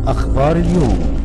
أخبار اليوم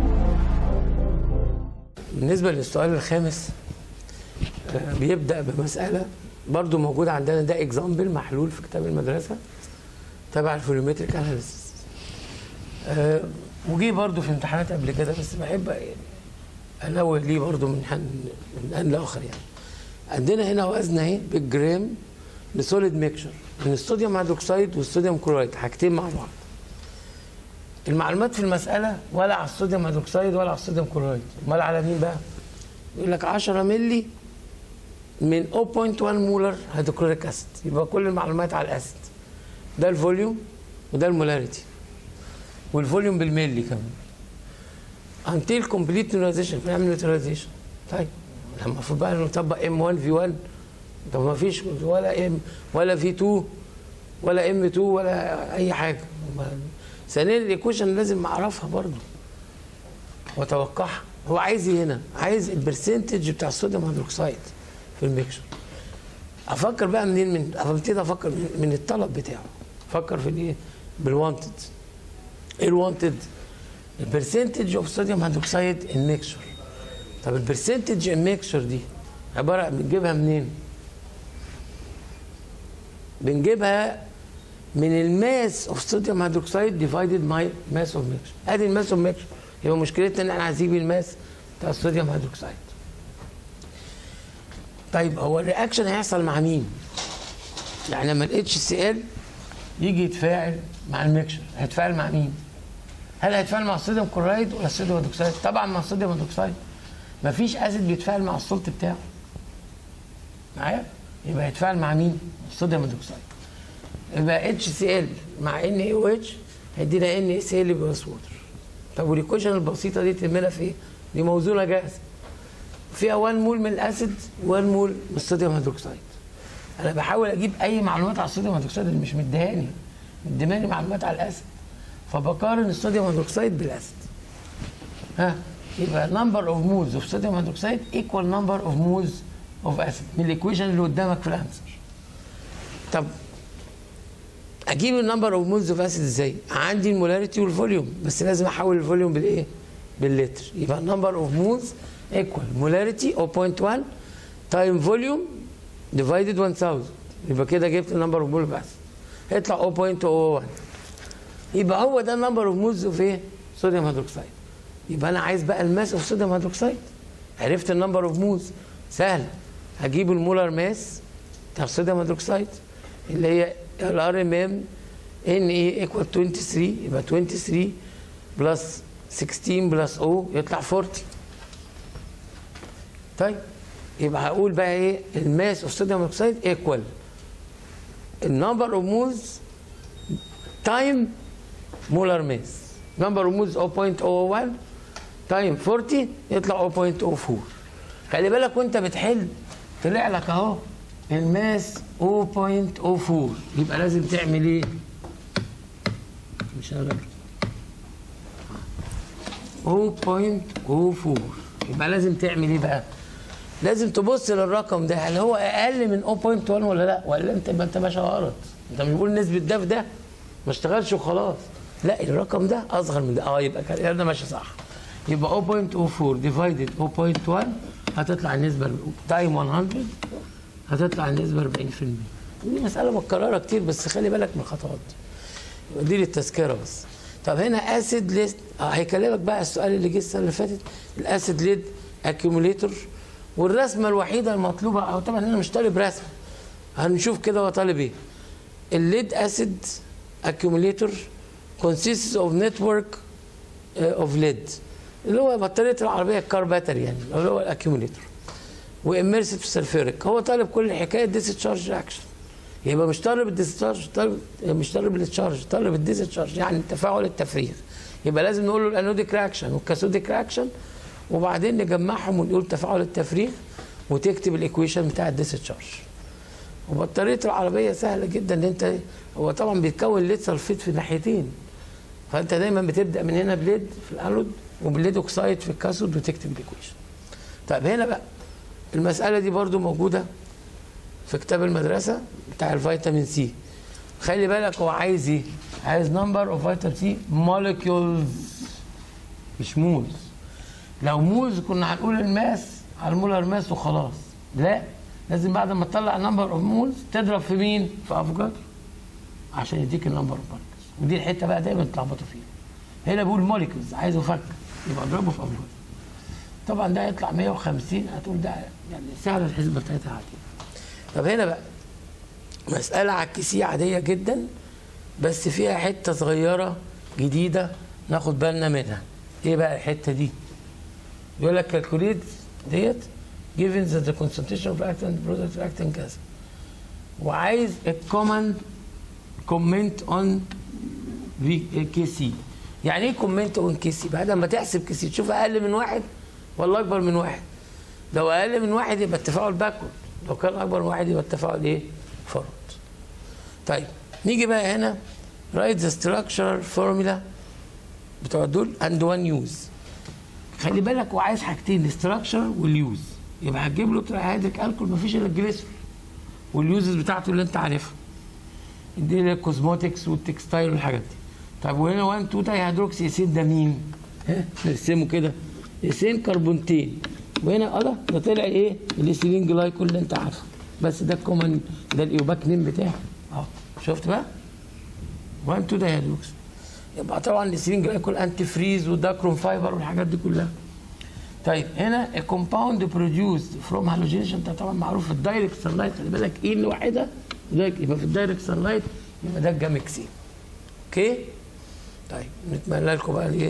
بالنسبة للسؤال الخامس آه، بيبدأ بمسألة برضو موجودة عندنا ده اكزامبل محلول في كتاب المدرسة تبع الفوليومتريك اناليسيس آه، وجي برضو في امتحانات قبل كده بس بحب انوه ليه برضو من حن من ان لاخر يعني عندنا هنا وزن اهي بالجرام لسوليد ميكشر من الصوديوم هيدروكسيد والصوديوم كلورايد حاجتين مع بعض المعلومات في المسألة ولا على الصوديوم هيدروكسيد ولا على الصوديوم كلورايد امال على مين بقى؟ يقول لك 10 مللي من 0.1 مولر هيدروكلوريك اسيد يبقى كل المعلومات على الاسيد ده الفوليوم وده المولاريتي والفوليوم بالملي كمان until complete neutralization بنعمل neutralization طيب لما المفروض بقى نطبق ام 1 في 1 طب ما فيش ولا ام ولا في 2 ولا ام 2 ولا اي حاجه ثانيا الايكويشن لازم اعرفها برضه واتوقعها هو عايز ايه هنا؟ عايز البرسنتج بتاع الصوديوم هيدروكسيد في الميكشر افكر بقى منين من ابتدي افكر من الطلب بتاعه افكر في الايه؟ بالوانتد ايه الوانتد؟ البرسنتج اوف صوديوم هيدروكسيد ان ميكشر طب البرسنتج ان ميكشر دي عباره بنجيبها منين؟ بنجيبها من الماس اوف صوديوم هيدروكسيد ديفايدد ماي ماس اوف ميكشر ادي الماس اوف ميكشر يبقى مشكلتنا ان احنا عايزين الماس بتاع الصوديوم هيدروكسيد طيب هو الرياكشن هيحصل مع مين؟ يعني لما الاتش سي ال يجي يتفاعل مع الميكشر هيتفاعل مع مين؟ هل هيتفاعل مع الصوديوم كلورايد ولا الصوديوم هيدروكسيد؟ طبعا مع الصوديوم هيدروكسيد مفيش اسيد بيتفاعل مع السولت بتاعه معايا؟ يبقى هيتفاعل مع مين؟ الصوديوم هيدروكسيد يبقى اتش سي ال مع ان اي او اتش هيدينا ان سي ال بلس ووتر طب والايكويشن البسيطه دي تعملها في ايه؟ دي موزونه جاهزه فيها 1 مول من الاسيد 1 مول من الصوديوم هيدروكسيد انا بحاول اجيب اي معلومات على الصوديوم هيدروكسيد اللي مش مديهاني مديهاني معلومات على الاسيد فبقارن الصوديوم هيدروكسيد بالاسيد ها يبقى نمبر اوف مولز اوف صوديوم هيدروكسيد ايكوال نمبر اوف مولز اوف اسيد من الايكويشن اللي قدامك في الانسر طب اجيب النمبر اوف مولز اوف اسيد ازاي؟ عندي المولاريتي والفوليوم بس لازم احول الفوليوم بالايه؟ باللتر يبقى النمبر اوف مولز ايكوال مولاريتي 0.1 تايم فوليوم ديفايدد 1000 يبقى كده جبت النمبر اوف مول اوف اسيد هيطلع 0.01 يبقى هو ده النمبر اوف مولز اوف ايه؟ صوديوم هيدروكسيد يبقى انا عايز بقى الماس اوف صوديوم هيدروكسيد عرفت النمبر اوف مولز سهل هجيب المولر ماس بتاع الصوديوم هيدروكسيد اللي هي الار ام ام ان اي ايكوال 23 يبقى 23 بلس 16 بلس او يطلع 40 طيب يبقى هقول بقى ايه الماس اوف صوديوم هيدروكسيد ايكوال النمبر اوف مولز تايم مولر ماس نمبر اوف مولز 0.01 تايم 40 يطلع 0.04 خلي بالك وانت بتحل طلع لك اهو الماس 0.04 يبقى لازم تعمل ايه؟ مش هقدر 0.04 يبقى لازم تعمل ايه بقى؟ لازم تبص للرقم ده هل هو اقل من 0.1 ولا لا؟ ولا انت ما انت ماشي غلط انت مش بتقول نسبه ده في ده ما اشتغلش وخلاص لا الرقم ده اصغر من ده اه يبقى كده ده ماشي صح يبقى 0.04 ديفايدد 0.1 هتطلع النسبه تايم 100 هتطلع النسبه 40% دي مساله متكرره كتير بس خلي بالك من الخطوات دي دي للتذكره بس طب هنا اسيد ليست اه هيكلمك بقى السؤال اللي جه السنه اللي فاتت الاسيد ليد اكيوميليتور والرسمه الوحيده المطلوبه او طبعا انا مش طالب رسم هنشوف كده هو طالب ايه الليد اسيد اكيوميليتور consists of network uh, of lead اللي هو بطاريه العربيه الكار باتري يعني اللي هو الاكيوميليتور واميرسيف سلفيريك هو طالب كل الحكايه ديسشارج رياكشن يبقى مش طالب الديسشارج طالب مش طالب التشارج طالب الديسشارج يعني تفاعل التفريغ يبقى لازم نقول له الانوديك رياكشن والكاثوديك رياكشن وبعدين نجمعهم ونقول تفاعل التفريغ وتكتب الايكويشن بتاع الديسشارج وبطاريه العربيه سهله جدا ان انت هو طبعا بيتكون ليد سلفيت في الناحيتين فانت دايما بتبدا من هنا بليد في الانود وبالليد اوكسايد في الكاثود وتكتب الايكويشن طيب هنا بقى المساله دي برضو موجوده في كتاب المدرسه بتاع الفيتامين سي خلي بالك هو عايز ايه عايز نمبر اوف فيتامين سي مولكيولز مش موز لو موز كنا هنقول الماس على المولر ماس وخلاص لا لازم بعد ما تطلع نمبر اوف مولز تضرب في مين؟ في افوكادو عشان يديك النمبر اوف مولكيولز ودي الحته بقى دايما تلخبطوا فيها هنا بقول مولكيولز عايز افك يبقى اضربه في افوكادو طبعا ده يطلع 150 هتقول ده يعني سهل الحسبه بتاعتها عادي طب هنا بقى مسألة عكسية عادية جدا بس فيها حتة صغيرة جديدة ناخد بالنا منها ايه بقى الحتة دي يقول لك كالكوليت ديت given that the concentration of actant product acting كذا وعايز الكوماند كومنت اون كي سي يعني ايه كومنت اون كي سي بعد ما تحسب كي سي تشوف اقل من واحد ولا اكبر من واحد لو اقل من واحد يبقى التفاعل باكورد لو كان اكبر من واحد يبقى التفاعل ايه فورورد طيب نيجي بقى هنا write the structural formula بتوع دول and one use خلي بالك هو عايز حاجتين الاستراكشر واليوز يبقى هتجيب له تراهيدريك الكول مفيش الا الجليسرول واليوزز بتاعته اللي انت عارفها دي اللي الكوزموتكس والتكستايل والحاجات دي طب وهنا 1 2 تاي هيدروكسي ايثين ده مين؟ ها نرسمه كده ايثين كربونتين وهنا اه ده طلع ايه؟ الايثيلين جلايكول اللي انت عارفه بس ده الكومن ده الايوباك نيم بتاعه اهو شفت بقى؟ 1 2 ده هيدروكسي يبقى طبعا الايثيلين جلايكول انتي فريز والداكروم فايبر والحاجات دي كلها طيب هنا الكومباوند بروديوسد فروم هالوجينيشن ده طبعا معروف في الدايركت سانلايت خلي بالك ايه الواحده يبقى في الدايركت سانلايت يبقى ده الجامكسين اوكي طيب نتمنى لكم بقى ايه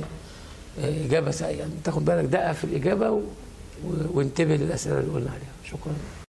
اجابه سعيده يعني تاخد بالك دقه في الاجابه و... و... وانتبه للاسئله اللي قلنا عليها شكرا